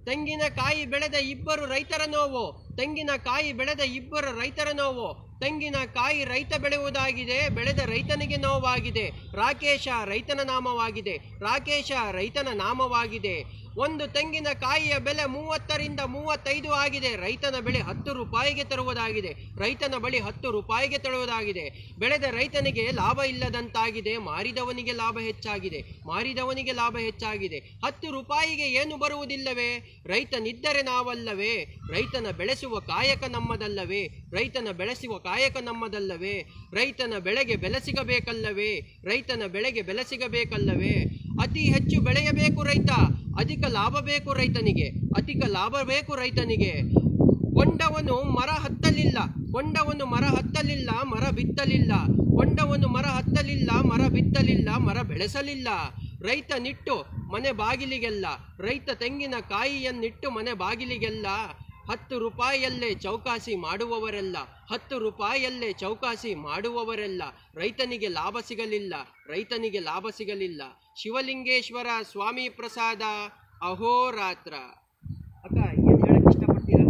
ತೆಂಗಿನಕಾಯಿ ಬೆಳೆದ ಇಬ್ಬರು ರೈತರ ನೋವು ತೆಂಗಿನಕಾಯಿ ಬೆಳೆದ ಇಬ್ಬರು ರೈತರ ನೋವು ತೆಂಗಿನಕಾಯಿ ರೈತ ಬೆಳೆಯುವುದಾಗಿದೆ ಬೆಳೆದ ರೈತನಿಗೆ ನೋವಾಗಿದೆ ರಾಕೇಶ ರೈತನ ನಾಮವಾಗಿದೆ ರಾಕೇಶ ರೈತನ ನಾಮವಾಗಿದೆ ಒಂದು ತೆಂಗಿನಕಾಯಿಯ ಬೆಲೆ ಮೂವತ್ತರಿಂದ ಮೂವತ್ತೈದು ಆಗಿದೆ ರೈತನ ಬೆಳೆ ಹತ್ತು ರೂಪಾಯಿಗೆ ತರುವುದಾಗಿದೆ ರೈತನ ಬಳಿ ಹತ್ತು ರೂಪಾಯಿಗೆ ತರುವುದಾಗಿದೆ ಬೆಳೆದ ರೈತನಿಗೆ ಲಾಭ ಇಲ್ಲದಂತಾಗಿದೆ ಮಾರಿದವನಿಗೆ ಲಾಭ ಹೆಚ್ಚಾಗಿದೆ ಮಾರಿದವನಿಗೆ ಲಾಭ ಹೆಚ್ಚಾಗಿದೆ ಹತ್ತು ರೂಪಾಯಿಗೆ ಏನು ಬರುವುದಿಲ್ಲವೇ ರೈತನಿದ್ದರೆ ನಾವಲ್ಲವೇ ರೈತನ ಬೆಳೆಸುವ ಕಾಯಕ ನಮ್ಮದಲ್ಲವೇ ರೈತನ ಬೆಳೆಸುವ ಕಾಯಕ ನಮ್ಮದಲ್ಲವೇ ರೈತನ ಬೆಳೆಗೆ ಬೆಲೆ ಸಿಗಬೇಕಲ್ಲವೇ ರೈತನ ಬೆಳೆಗೆ ಬೆಲೆ ಸಿಗಬೇಕಲ್ಲವೇ ಅತಿ ಹೆಚ್ಚು ಬೆಳೆಯಬೇಕು ರೈತ ಅಧಿಕ ಲಾಭ ಬೇಕು ರೈತನಿಗೆ ಅಧಿಕ ಲಾಭ ಬೇಕು ರೈತನಿಗೆ ಕೊಂಡವನು ಮರ ಹತ್ತಲಿಲ್ಲ ಕೊಂಡವನು ಮರ ಹತ್ತಲಿಲ್ಲ ಮರ ಬಿತ್ತಲಿಲ್ಲ ಕೊಂಡವನು ಮರ ಹತ್ತಲಿಲ್ಲ ಮರ ಬಿತ್ತಲಿಲ್ಲ ಮರ ಬೆಳೆಸಲಿಲ್ಲ ರೈತ ನಿಟ್ಟು ಮನೆ ಬಾಗಿಲಿಗೆಲ್ಲ ರೈತ ತೆಂಗಿನ ಕಾಯಿಯನ್ನಿಟ್ಟು ಮನೆ ಬಾಗಿಲಿಗೆಲ್ಲ ಹತ್ತು ರೂಪಾಯಿಯಲ್ಲೇ ಚೌಕಾಸಿ ಮಾಡುವವರೆಲ್ಲ ಹತ್ತು ರೂಪಾಯಿಯಲ್ಲೇ ಚೌಕಾಸಿ ಮಾಡುವವರೆಲ್ಲ ರೈತನಿಗೆ ಲಾಭ ಸಿಗಲಿಲ್ಲ ರೈತನಿಗೆ ಲಾಭ ಸಿಗಲಿಲ್ಲ ಶಿವಲಿಂಗೇಶ್ವರ ಸ್ವಾಮಿ ಪ್ರಸಾದ ಅಹೋರಾತ್ರ ಅಕ್ಕ ಏನು ಹೇಳಕ್ ಇಷ್ಟಪಡ್ತೀರಾ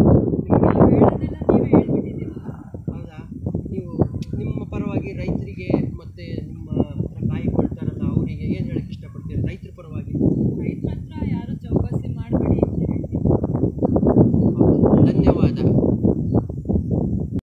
ಹೌದಾ ನೀವು ನಿಮ್ಮ ಪರವಾಗಿ ರೈತರಿಗೆ ಮತ್ತೆ ನಿಮ್ಮ ಹತ್ರ ಕಾಯಿ ಕೊಡ್ತಾರಲ್ಲ ಅವರಿಗೆ ಏನು ಹೇಳಕ್ ಇಷ್ಟಪಡ್ತೀರಾ ರೈತರ ಪರವಾಗಿ ರೈತರ ಹತ್ರ ಯಾರು